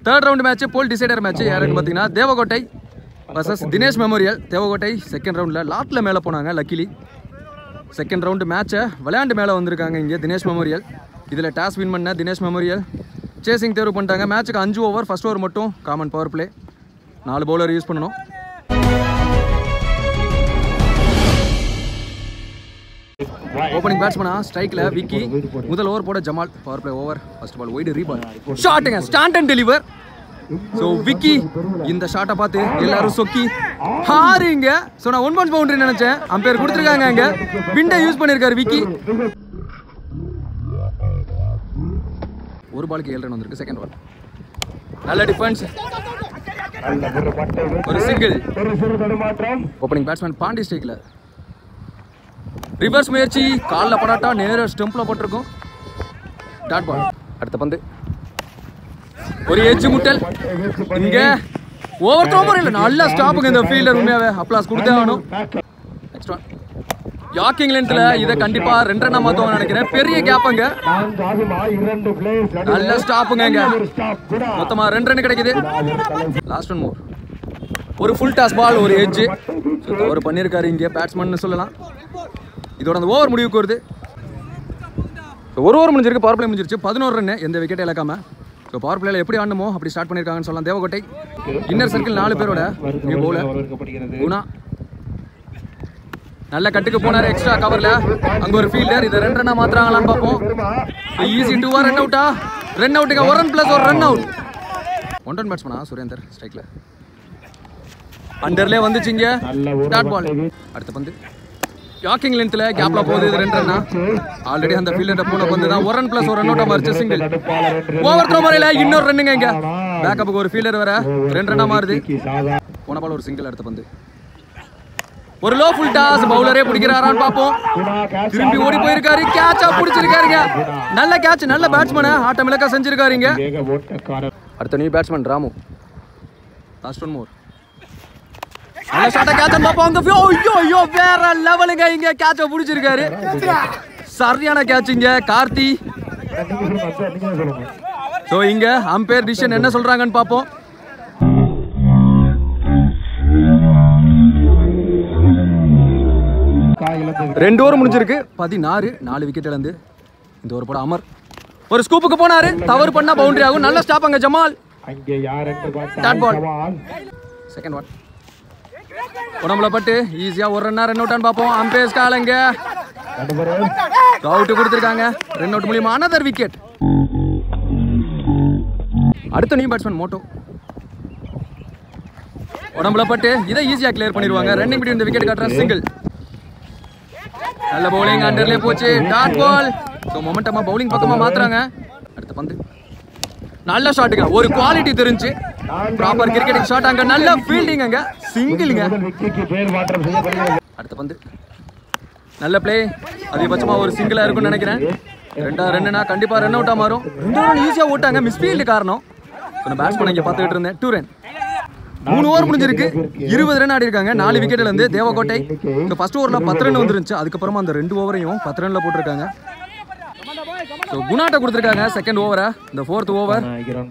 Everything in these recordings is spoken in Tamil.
தேர்ட் ரவுண்ட் மேட்ச் போல் டிசைடர் மேட்ச் யாருன்னு பார்த்தீங்கன்னா Devakottai versus Dinesh memorial Devakottai second ரவுண்டில் லாட்டில் மேலே போனாங்க லக்கிலி செகண்ட் ரவுண்டு மேட்சை விளையாண்டு மேலே வந்திருக்காங்க இங்கே தினேஷ் மெமோரியல் இதில் டாஸ் வின் பண்ண தினேஷ் மெமோரியல் சேசிங் தேர்வு பண்ணிட்டாங்க மேட்ச்சுக்கு அஞ்சு ஓவர் ஃபர்ஸ்ட் ஓவர் மட்டும் காமன் பவர் பிளே நாலு பவுலர் யூஸ் பண்ணணும் ஓப்பனிங் பேட்ஸ்மனா ஸ்ட்ரைக்கில் விக்கி முதல் ஓவர் போட Jamal power play over first ball wide reball ஷாட்டுங்க stand and deliver so Vicky இந்த ஷாட்டை பார்த்து எல்லாரும் சொக்கி ஹாரிங்க ஸோ நான் ஒன் பவுன்ஸ் பவுண்டரி நினைச்சேன் அம்பேர் கொடுத்துருக்காங்க அங்க விண்டை யூஸ் பண்ணியிருக்காரு விக்கி ஒரு பாலுக்கு ஏழு ரன் வந்திருக்கு செகண்ட் பால் நல்ல டிஃபென்ஸ் ஒரு சிங்கிள் ஓப்பனிங் பேட்ஸ்மேன் பாண்டி ஸ்ட்ரைக்கில் ரிவர்ஸ் முயற்சி காலில் படாட்டா நேர ஸ்டெம்பில் போட்டிருக்கும் டாட் பால் அடுத்த பந்து ஒரு எஜ்ஜு முட்டல் இங்க ஓவர் த்ரோமர் இல்ல நல்ல ஸ்டாப்புங்க இந்த ஃபீல்டர் உண்மையாவே அப்ளாஸ் கொடுத்தே ஆகணும் நெக்ஸ்ட் ஒன் யாக்கிங் லென்த்ல இதை கண்டிப்பா ரெண்டு ரன்னா மாத்துவாங்க நினைக்கிறேன் பெரிய கேப்புங்க நல்ல ஸ்டாப்புங்க இங்க மொத்தமா ரெண்டு ரன் கிடைக்குது லாஸ்ட் ஒன் மோர் ஒரு ஃபுல் டாஸ் பால் ஒரு எட்ஜ் ஒரு பண்ணியிருக்காரு இங்கே பேட்ஸ்மேன் சொல்லலாம் இதோட அந்த ஓவர் முடிவுக்கு வருது So, ஒரு ஓவர் முடிஞ்சிருக்கு பவர் பிளே முடிஞ்சிருச்சு பதினோரு ரன் எந்த விக்கெட் இழக்காம ஸோ பவர் பிளேல எப்படி ஆடணுமோ அப்படி ஸ்டார்ட் பண்ணியிருக்காங்கன்னு சொல்லலாம் தேவகோட்டை இன்னர் சர்க்கிள் நாலு பேரோட நியூ பவுலர் குணா நல்ல கட்டுக்கு போனார் எக்ஸ்ட்ரா கவர்ல அங்க ஒரு ஃபீல்டர் இதை ரெண்டு ரன்னா மாத்துறாங்களான்னு பார்ப்போம் ஈஸி டூவா ரன் அவுட்டா ரன் அவுட்டுங்க ஒரு ரன் பிளஸ் ஒரு ரன் அவுட் ஒன் ரன் பேட்ஸ்மனா சுரேந்தர் ஸ்ட்ரைக்ல அண்டர்லே வந்துச்சுங்க டாட் பால் அடுத்த பந்து யாக்கிங் லென்த்ல கேப்ல போகுது இது ரெண்டு ரன்னா ஆல்ரெடி அந்த ஃபீல்டர் போன பந்து தான் ஒரு ரன் பிளஸ் ஒரு ரன் அவுட் மாறிச்சு சிங்கிள் ஓவர் த்ரோ முறையில இன்னொரு ரன்னுங்க இங்க பேக்கப்புக்கு ஒரு ஃபீல்டர் வேற ரெண்டு ரன்னா மாறுது போன பால் ஒரு சிங்கிள் அடுத்த பந்து ஒரு லோ ஃபுல் டாஸ் பவுலரே பிடிக்கிறாரான்னு பாப்போம் திரும்பி ஓடி போயிருக்காரு கேட்சா பிடிச்சிருக்காருங்க நல்ல கேட்ச் நல்ல பேட்ஸ்மேனை ஆட்டம் இலக்கா செஞ்சிருக்காருங்க அடுத்த new batsman Ramu last one more நல்ல ஷாட்டை கேட்ச் பாப்போம் அங்க view. ஐயோ ஐயோ வேற லெவலுங்க இங்க கேட்ச பிடிச்சிருக்காரு சரியான கேட்சுங்க கார்த்தி ஸோ இங்க அம்பையர் டிசிஷன் என்ன சொல்றாங்கன்னு பாப்போம் ரெண்டு ஓவர் முடிஞ்சிருக்கு பதினாறு நாலு விக்கெட் இழந்து இந்த ஒரு படம் அமர் ஒரு ஸ்கூப்புக்கு போனாரு தவறு பண்ணா பவுண்டரி ஆகும் நல்ல ஸ்டாப் அங்க ஜமால் அங்கே யார் என்று Dot ball. பார்த்தால் செகண்ட் ஒன் உடம்புல பட்டு ஈஸியா ஒரு ரன்னா ரன் அவுட்டான்னு பார்ப்போம் அம்பேஸ் காலங்க அவுட் கொடுத்துருக்காங்க ரன் அவுட் மூலியமா அனதர் விக்கெட் அடுத்த நியூ பேட்ஸ்மேன் மோட்டோ உடம்புல பட்டு இதை ஈஸியா கிளியர் பண்ணிடுவாங்க ரன்னிங் பிடி இந்த விக்கெட் காட்டுற சிங்கிள் நல்ல பவுலிங் அண்டர்லே போச்சு டாட் பால் ஸோ மொமெண்டமா பவுலிங் பக்கமா மாத்துறாங்க அடுத்த பந்து நல்ல ஷாட்டுங்க ஒரு குவாலிட்டி தெரிஞ்சு ப்ராப்பர் கிரிக்கெட்டிங் ஷாட் அங்க நல்ல ஃபீல்டிங் அங்க சிங்கிள்ங்க முதல் விக்கிக்கு பேர் மாற்றம் செய்யப்படுகிறது அடுத்த பந்து நல்ல பிளே அதிகபட்சமா ஒரு சிங்கிளா இருக்கும்னு நினைக்கிறேன் ரெண்டா ரன்னுனா கண்டிப்பா ரன் அவுட்டா மாறும் ரெண்டு ரன் ஈஸியா ஓட்டாங்க மிஸ்ஃபீல்டு காரணம் நான் பேட்ஸ்மேன் இங்க பார்த்துக்கிட்டு இருந்தேன் டூ ரன் மூணு ஓவர் முடிஞ்சிருக்கு இருபது ரன் ஆடி இருக்காங்க நாலு விக்கெட்ல இருந்து தேவகோட்டை இந்த ஃபர்ஸ்ட் ஓவர்ல பத்து ரன் வந்துருந்துச்சு அதுக்கப்புறமா அந்த ரெண்டு ஓவரையும் பத்து ரன்ல போட்டிருக்காங்க ஸோ குணாட்ட கொடுத்துருக்காங்க செகண்ட் ஓவரை இந்த ஃபோர்த் ஓவர்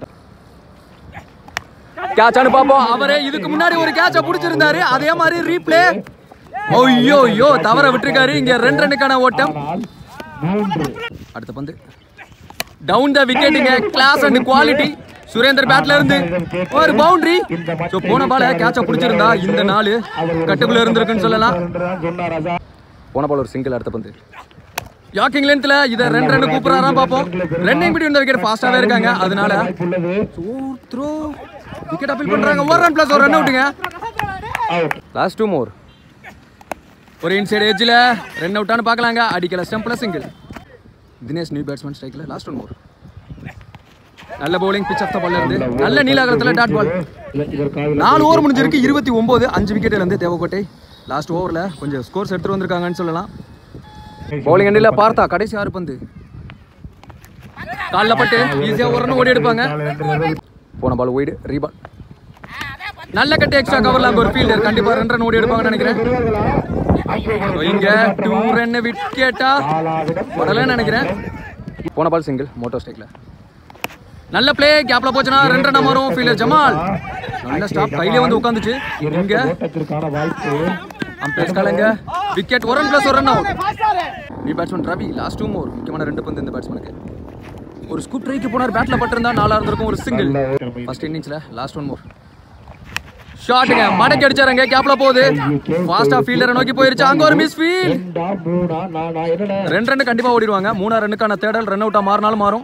கேட்சானு பாப்போம் அவரே இதுக்கு முன்னாடி ஒரு கேட்ச புடிச்சிருந்தாரு அதே மாதிரி ரீப்ளே ஐயோ ஐயோ தவற விட்டுருக்காரு இங்க ரெண்டு ரன்னுக்கான ஓட்டம் மூன்று அடுத்த பந்து டவுன் த விக்கெட்டுங்க கிளாஸ் அண்ட் குவாலிட்டி சுரேந்தர் பேட்ல இருந்து ஒரு பவுண்டரி ஸோ போன பால கேட்ச பிடிச்சிருந்தா இந்த நாலு கட்டுக்குள்ள இருந்திருக்குன்னு சொல்லலாம் என்றுதான் சொன்னார் ராஜா போன பால் ஒரு சிங்கிள் அடுத்த பந்து யாக்கிங் லென்த்ல இதை ரெண்டு ரன் கூப்பிடுறாராம் பார்ப்போம் ரன்னிங் பிடி இந்த விக்கெட் ஃபாஸ்டாவே இருக்காங்க அதனால உள்ளது த்ரோ விக்கெட் அப்பீல் பண்றாங்க ஒரு ரன் பிளஸ் ஒரு ரன் அவுட்டுங்க அவுட் லாஸ்ட் டூ மோர் ஒரு இன்சைட் ஏஜ்ல ரன் அவுட்டானு பார்க்கலாங்க அடிக்கல ஸ்டெம்ப்ல சிங்கிள் தினேஷ் நியூ பேட்ஸ்மேன் ஸ்ட்ரைக்ல லாஸ்ட் ஒன் மோர் நல்ல பவுலிங் பிச் ஆஃப் த பால்ல இருந்து நல்ல நீலாகலத்துல டாட் பால் இதற்காக நாலு ஓவர் முடிஞ்சிருக்கு இருபத்தி ஒன்பது அஞ்சு விக்கெட் இருந்து தேவக்கோட்டை லாஸ்ட் ஓவர்ல கொஞ்சம் ஸ்கோர்ஸ் எடுத்துட்டு வந்திருக்காங்கன்னு சொல்லலாம் பவுலிங் அண்டில பார்த்தா கடைசி ஆறு பந்து காலில் பட்டு ஈஸியா ஒரு ரன் ஓடி எடுப்பாங்க போன பால் ஒய்டு ரீபால் நல்ல கட்டி எக்ஸ்ட்ரா கவர்ல அங்க ஒரு ஃபீல்டர் கண்டிப்பா ரெண்டு ரன் ஓடி எடுப்பாங்கன்னு நினைக்கிறேன் So, இங்க டூ ரன் விக்கெட்டா படலன்னு நினைக்கிறேன் போன பால் சிங்கிள் மோட்டோ ஸ்டேக்ல நல்ல பிளே கேப்ல போச்சுனா ரெண்டு ரன் வரும் ஃபீல்டர் ஜமால் நல்ல ஸ்டாப் கையிலே வந்து உட்காந்துச்சு இங்க ஓட்டத்திற்கான வாய்ப்பு அம்பேஸ் காலங்க விக்கெட் ஒரு ரன் பிளஸ் ஒரு run out new batsman Ravi last two more முக்கியமான ரெண்டு பந்து இந்த பேட்ஸ்மேனுக்கு ஒரு ஸ்கூப் ட்ரைக்கு போனார் பேட்ல பட்டிருந்தா நாலா இருந்திருக்கும் ஒரு சிங்கிள் ஃபர்ஸ்ட் இன்னிங்ஸ்ல லாஸ்ட் ஒன் மோர் ஷாட்டுங்க மடக்கி அடிச்சாருங்க கேப்ல போகுது ஃபாஸ்டா ஃபீல்டரை நோக்கி போயிருச்சு அங்க ஒரு மிஸ் ஃபீல் ரெண்டா மூணா நானா என்னடா ரெண்டு ரன் கண்டிப்பா ஓடிடுவாங்க மூணா ரன்னுக்கான தேடல் ரன் அவுட்டா மாறினாலும் மாறும்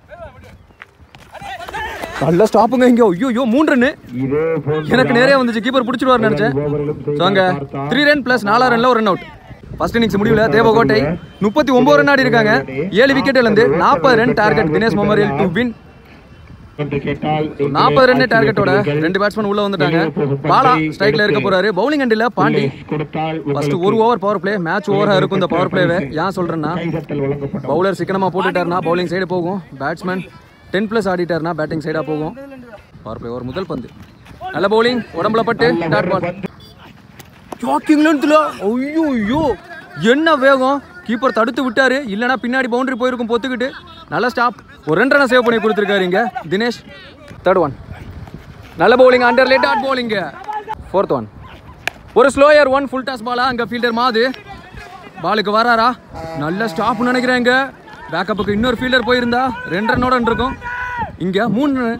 நல்ல ஸ்டாப்புங்க இங்க ஐயோ ஐயோ மூணு ரன்னு இதே போன்ற எனக்கு நேரே வந்துச்சு கீப்பர் பிடிச்சிடுவார் நினைச்சேன் ஓவரிலும் ஸோ அங்க த்ரீ ரன் பிளஸ் நாலா ரன்ல ஒரு ரன் அவுட் ஃபர்ஸ்ட் இன்னிங்ஸ் முடிவுல தேவகோட்டை முப்பத்தி ஒன்பது ரன் ஆடி இருக்காங்க ஏழு விக்கெட் இழந்து நாற்பது run target Dinesh memorial to win என்று கேட்டால் நாற்பது ரன் டார்கெட்டோட ரெண்டு பேட்ஸ்மேன் உள்ள வந்துட்டாங்க பாலா ஸ்ட்ரைக்ல இருக்க போறாரு பவுலிங் அண்டில பாண்டி கொடுத்தால் ஃபர்ஸ்ட் ஒரு ஓவர் பவர் பிளே மேட்ச் ஓவரா இருக்கும் இந்த பவர் பிளேவை ஏன் சொல்றேன்னா கைதட்டல் வழங்கப்படும் பவுலர் சிக்கனமா போட்டுட்டாருனா பவுலிங் சைடு போகும் பேட்ஸ்மேன் டென் பிளஸ் ஆடிட்டாருனா பேட்டிங் சைடா போகும் பவர் பிளே ஒரு முதல் பந்து நல்ல பவுலிங் உடம்புல பட்டு டாட் பால் ஷாக்கிங் லென்த்ல ஐயோ ஐயோ என்ன வேகம் கீப்பர் தடுத்து விட்டாரு இல்லனா பின்னாடி பவுண்டரி போயிருக்கும் பொத்துக்கிட்டு நல்ல ஸ்டாப் ஒரு ரெண்டு ரன் சேவ் பண்ணி கொடுத்துருக்காரு இங்க தினேஷ் தேர்ட் ஒன் நல்ல பவுலிங் அண்டர் லேட் டாட் பவுலிங் ஃபோர்த் ஒன் ஒரு ஸ்லோயர் ஒன் ஃபுல் டாஸ் பாலா அங்க ஃபீல்டர் மாது பாலுக்கு வராரா நல்ல ஸ்டாப் நினைக்கிறேன் இங்க பேக்கப்புக்கு இன்னொரு ஃபீல்டர் போயிருந்தா ரெண்டு ரன்னோட இருக்கும் இங்க மூணு run.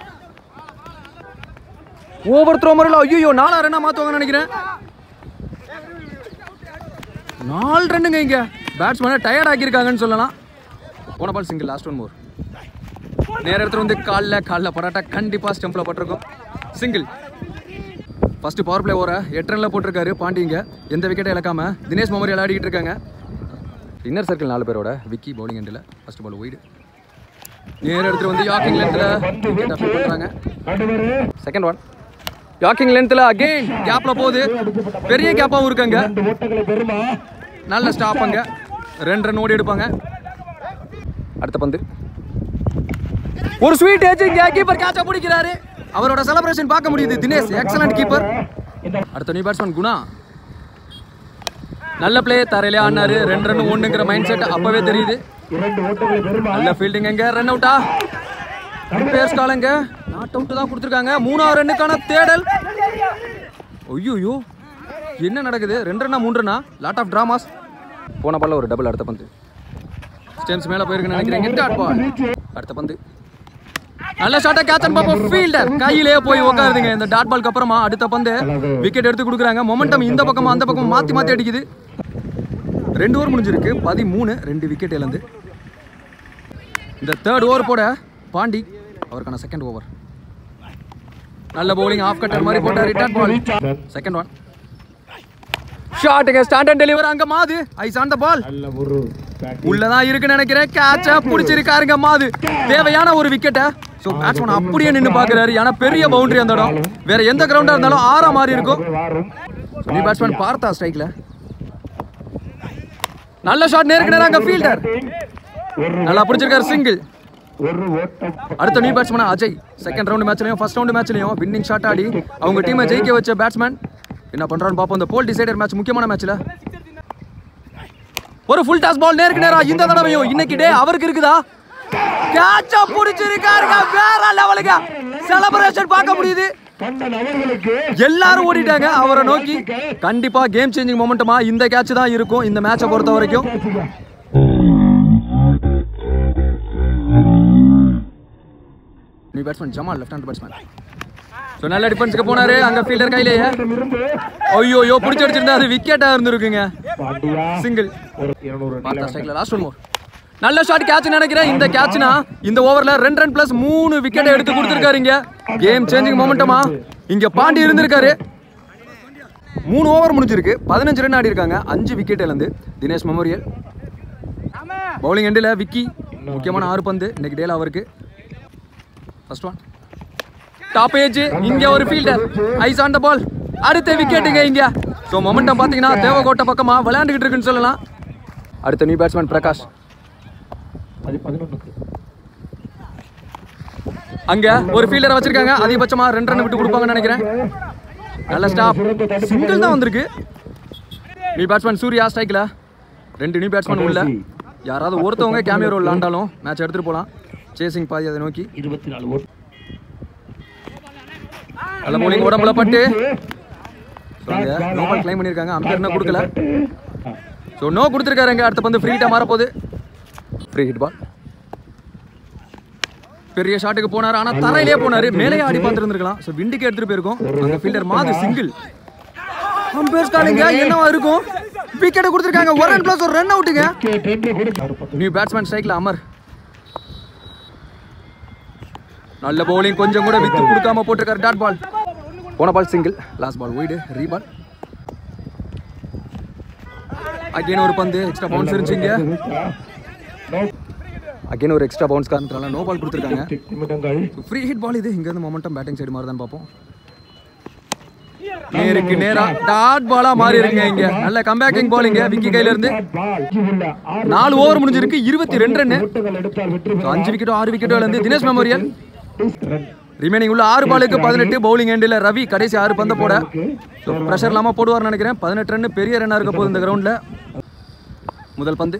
ஓவர் த்ரோ முறையில் ஐயோ நாலா ரன்னா மாற்றுவாங்கன்னு நினைக்கிறேன் நாலு ரன்னுங்க இங்க பேட்ஸ்மேனை டயர்ட் ஆக்கியிருக்காங்கன்னு சொல்லலாம் போன ball single last one more நேர இடத்துல வந்து காலில் காலில் படாட்டா கண்டிப்பாக ஸ்டெம்பில் பட்டிருக்கும் சிங்கிள் ஃபர்ஸ்ட் பவர் பிளே ஓவரை எட்டு ரன்ல போட்டிருக்காரு பாண்டிங்க எந்த விக்கெட்டை இழக்காம தினேஷ் மெமோரியல் ஆடிக்கிட்டு இருக்காங்க இன்னர் சர்க்கிள் நாலு பேரோட விக்கி பவுலிங் எண்டில் ஃபர்ஸ்ட் பால் ஒய்டு நேர இடத்துல வந்து யாக்கிங் லென்த்தில் விக்கெட் அப்ளை பண்ணுறாங்க நடுவரே செகண்ட் ஒன் யாக்கிங் லென்த்தில் அகெயின் கேப்ல போகுது பெரிய கேப்பாகவும் இருக்காங்க ரெண்டு ஓட்டங்களை பெறுமா நல்ல ஸ்டாப் அங்க ரெண்டு ரன் ஓடி எடுப்பாங்க அடுத்த பந்து ஒரு ஸ்வீட் ஏஜ் இங்க கீப்பர் கேட்ச பிடிக்கிறாரு அவரோட செலிப்ரேஷன் பார்க்க முடியுது தினேஷ் எக்ஸலண்ட் கீப்பர் இந்த அடுத்த நியூ பேட்ஸ்மேன் குணா நல்ல பிளே தரையிலே ஆடினாரு ரெண்டு ரன் ஒண்ணுங்கிற மைண்ட் செட் அப்பவே தெரியுது இரண்டு ஓட்டங்களை பெறுமா நல்ல ஃபீல்டிங் எங்க ரன் அவுட்டா பேஸ் காலங்க நாட் அவுட் தான் கொடுத்துருக்காங்க மூணாவது ரன்னுக்கான தேடல் ஐயோ என்ன நடக்குது ரெண்டு ரன்னா மூணு ரன்னா லாட் ஆஃப் டிராமாஸ் போன பால்ல ஒரு டபுள் அடுத்த பந்து ஸ்டெம்ஸ் மேல போயிருக்குன்னு நினைக்கிறேன் ஹிட் ஆட் பால் அடுத்த பந்து நல்ல ஷாட்டா கேட்ச் அண்ட் பாப்பா ஃபீல்டர் கையிலே போய் உட்காருதுங்க இந்த டாட் பால்க்கு அப்புறமா அடுத்த பந்து விக்கெட் எடுத்து கொடுக்குறாங்க மொமெண்டம் இந்த பக்கமா அந்த பக்கம் மாத்தி மாத்தி அடிக்குது ரெண்டு ஓவர் முடிஞ்சிருக்கு பதிமூணு ரெண்டு விக்கெட் இழந்து இந்த தேர்ட் ஓவர் போட பாண்டி அவருக்கான செகண்ட் ஓவர் நல்ல bowling ஆஃப் கட்டர் மாதிரி போட்டார் ரிட்டர்ன் பால் செகண்ட் ஒன் ஷாட்டுங்க ஸ்டாண்டர்ட் டெலிவர் அங்க மாது ஐஸ் ஆன் த பால் நல்ல ஒரு bat. உள்ளதான் இருக்குன்னு நினைக்கிறேன் கேட்ச பிடிச்சிருக்காருங்க மாது தேவையான ஒரு விக்கெட்டை ஸோ பேட்ஸ்மேன் அப்படியே நின்று பார்க்குறாரு ஏன்னா பெரிய பவுண்டரி அந்த இடம் வேற எந்த கிரவுண்டா இருந்தாலும் ஆறா மாதிரி இருக்கும் வாரும் நீ பேட்ஸ்மேன் பார்த்தா ஸ்ட்ரைக்ல நல்ல ஷாட் நேருக்கு நேரா அங்க ஃபீல்டர் ஒரு நல்லா பிடிச்சிருக்காரு சிங்கிள் ஒரு ஓட்டம் அடுத்த new batsman Ajay second round மேட்ச்லயும் ஃபர்ஸ்ட் ரவுண்ட் மேட்ச்லயும் வின்னிங் ஷாட் ஆடி அவங்க டீமை ஜெயிக்க வச்ச பேட்ஸ்மேன் என்ன பண்றான்னு பாப்போம் இந்த போல் டிசைடர் மேட்ச் முக்கியமான மேட்ச்ல ஒரு ஃபுல் டாஸ் பால் நேருக்கு நேரா இந்த தடவையும் இன்னைக்கு டே அவருக்கு இருக்குதா கேட்ச புடிச்சிருக்காருங்க வேற லெவலுங்க செலிப்ரேஷன் பார்க்க முடியுது கண்ணன் அவர்களுக்கு எல்லாரும் ஓடிட்டாங்க அவரை நோக்கி கண்டிப்பா கேம் சேஞ்சிங் மொமெண்டமா இந்த கேட்ச் தான் இருக்கும் இந்த மேட்சை பொறுத்த வரைக்கும் new batsman Jamal left hand batsman so நல்ல டிஃபென்ஸ்க்கு போனாரு அங்க ஃபீல்டர் கையிலேயே இருந்து ஐயோ ஐயோ பிடிச்சி அடிச்சிருந்தா அது விக்கெட்டா இருந்திருக்குங்க பாண்டியா சிங்கிள் ஒரு இருநூறு பார்த்தா ஸ்ட்ரைக்ல லாஸ்ட் ஒன் மோர் நல்ல ஷாட் கேட்ச் நினைக்கிறேன் இந்த கேட்ச்னா இந்த ஓவர்ல ரெண்டு ரன் பிளஸ் மூணு விக்கெட் எடுத்து கொடுத்துருக்காரு இங்க கேம் சேஞ்சிங் மொமெண்டமா இங்க பாண்டி இருந்திருக்காரு மூணு ஓவர் முடிஞ்சிருக்கு பதினஞ்சு ரன் ஆடி இருக்காங்க அஞ்சு விக்கெட் இழந்து தினேஷ் மெமோரியல் பவுலிங் எண்டில் விக்கி முக்கியமான ஆறு பந்து இன்னைக்கு டேல அவருக்கு ஃபர்ஸ்ட் ஒன் டாப் ஏஜ் இங்க ஒரு fielder eyes on the ball அடுத்த விக்கெட்டுங்க இங்க ஸோ மொமெண்டம் பார்த்தீங்கன்னா தேவகோட்டை பக்கமா விளையாண்டுக்கிட்டு இருக்குன்னு சொல்லலாம் அடுத்த நியூ பேட்ஸ்மேன் பிரகாஷ் அது பதினொன்றுக்கு அங்க ஒரு ஃபீல்டரை வச்சிருக்காங்க அதிகபட்சமா ரெண்டு ரன் விட்டு கொடுப்பாங்கன்னு நினைக்கிறேன் நல்ல ஸ்டாப் சிங்கிள் தான் வந்திருக்கு நியூ பேட்ஸ்மேன் சூர்யா ஸ்ட்ரைக்ல ரெண்டு நியூ பேட்ஸ்மேன் உள்ள யாராவது ஒருத்தவங்க கேமியோ ரோல் விளாண்டாலும் மேட்ச் எடுத்துட்டு போலாம் சேசிங் பாதி அதை நோக்கி இருபத்தி நாலு ஓட்டு நல்ல bowling உடம்புல பட்டு நோ பால் கிளைம் பண்ணியிருக்காங்க அம்பேர் என்ன கொடுக்கல ஸோ நோ கொடுத்துருக்காருங்க அடுத்த பந்து ஃப்ரீ ஹிட்டாக மாறப்போகுது ஃப்ரீ ஹிட் பால் பெரிய ஷாட்டுக்கு போனார் ஆனால் தரையிலே போனார் மேலே ஆடி பார்த்துருந்துருக்கலாம் ஸோ விண்டுக்கு எடுத்துகிட்டு போயிருக்கோம் அங்கே ஃபீல்டர் மாது சிங்கிள் அம்பேர்ஸ் காலிங்க என்னவா இருக்கும் விக்கெட்டை கொடுத்துருக்காங்க ஒரு ரன் ப்ளஸ் ஒரு ரன் அவுட்டுங்க நியூ பேட்ஸ்மேன் ஸ்ட்ரைக்கில் அமர் நல்ல பவுலிங் கொஞ்சம் கூட வித்து கொடுக்காம போட்டிருக்காரு டாட் பால் போன ball single last ball wide reball again ஒரு பந்து எக்ஸ்ட்ரா பவுன்ஸ் இருந்துச்சுங்க அகைன் ஒரு எக்ஸ்ட்ரா பவுன்ஸ் காரணத்தினால நோ பால் கொடுத்துருக்காங்க நிமிடங்கள் ஃப்ரீ ஹிட் பால் இது இங்க இருந்து மொமெண்டம் பேட்டிங் சைடு மாதிரி தான் பார்ப்போம் நேருக்கு நேரா டாட் பாலா மாறி இருக்குங்க இங்க நல்ல கம்பேக்கிங் பாலிங்க விக்கி கையில இருந்து பால் உள்ள ஆறு நாலு ஓவர் முடிஞ்சிருக்கு இருபத்தி ரெண்டு ரன்னு ஓட்டங்கள் எடுத்தால் வெற்றி So, அஞ்சு விக்கெட்டோ ஆறு விக்கெட்டோ இருந்து தினேஷ் மெமோரியல் ரன் ரிமைனிங் உள்ள ஆறு பாலுக்கு பதினெட்டு பவுலிங் எண்டில் ரவி கடைசி ஆறு பந்த போட ஸோ ப்ரெஷர் இல்லாமல் போடுவார்னு நினைக்கிறேன் பதினெட்டு ரன் பெரிய ரன்னாக இருக்க போகுது இந்த கிரவுண்டில் முதல் பந்து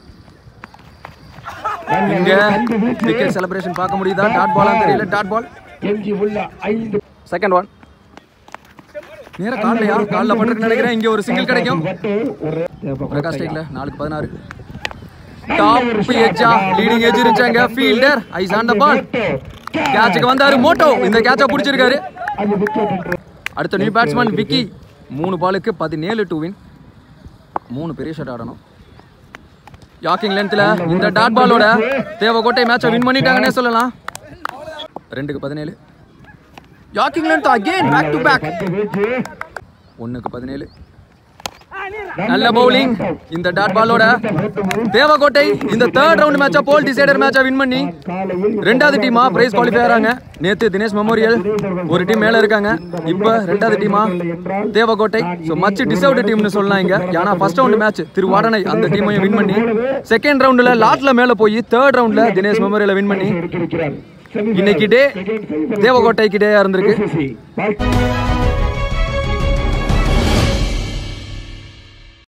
இங்க விக்கெட் செலிப்ரேஷன் பார்க்க முடியுதா டாட் பாலா தெரியல டாட் பால் எஞ்சி உள்ள ஐந்து செகண்ட் ஒன் நேரா கால்லையா காலில் பட்டிருக்கு நினைக்கிறேன் இங்கே ஒரு சிங்கிள் கிடைக்கும் வட்டு ஒரு பிரகாஷ் ஸ்டேட்ல நாலுக்கு பதினாறு டாப் எஜ்ஜா லீடிங் எஜ் இருந்துச்சாங்க fielder eyes on the ball கேட்சுக்கு வந்தாரு மோட்டோ இந்த கேட்சை பிடிச்சிருக்காரு அது விக்கெட் என்று அடுத்த நியூ பேட்ஸ்மேன் விக்கி மூணு பாலுக்கு பதினேழு டூ வின் மூணு பெரிய ஷாட் ஆடணும் யாக்கிங் லென்த்தில் இந்த டாட் பாலோட தேவக்கோட்டை மேட்சை வின் பண்ணிட்டாங்கன்னே சொல்லலாம் ரெண்டுக்கு பதினேழு yorking length again back to back பந்து வீச்சு ஒன்றுக்கு பதினேழு நல்ல பவுலிங் இந்த டாட் பாலோட தேவக்கோட்டை இந்த தேர்ட் ரவுண்ட் மேட்சை போல் டிசைடர் மேட்சை வின் பண்ணி காலையில் ரெண்டாவது டீமா பிரைஸ் குவாலிஃபை ஆறாங்க நேத்து தினேஷ் மெமோரியல் ஒரு டீம் மேல இருக்காங்க இப்போ ரெண்டாவது டீமா தேவக்கோட்டை ஸோ மச்சு டிசர்வ்டு டீம்னு சொல்லலாம் இங்க ஏன்னா ஃபர்ஸ்ட் ரவுண்ட் மேட்ச் திருவாடனை அந்த டீமையும் வின் பண்ணி செகண்ட் ரவுண்ட்ல லாட்ல மேல போய் தேர்ட் ரவுண்ட்ல தினேஷ் மெமோரியலை வின் பண்ணி எடுத்திருக்கிறார் இன்னைக்கு டே தேவக்கோட்டைக்கு டேயா இருந்திருக்கு செமி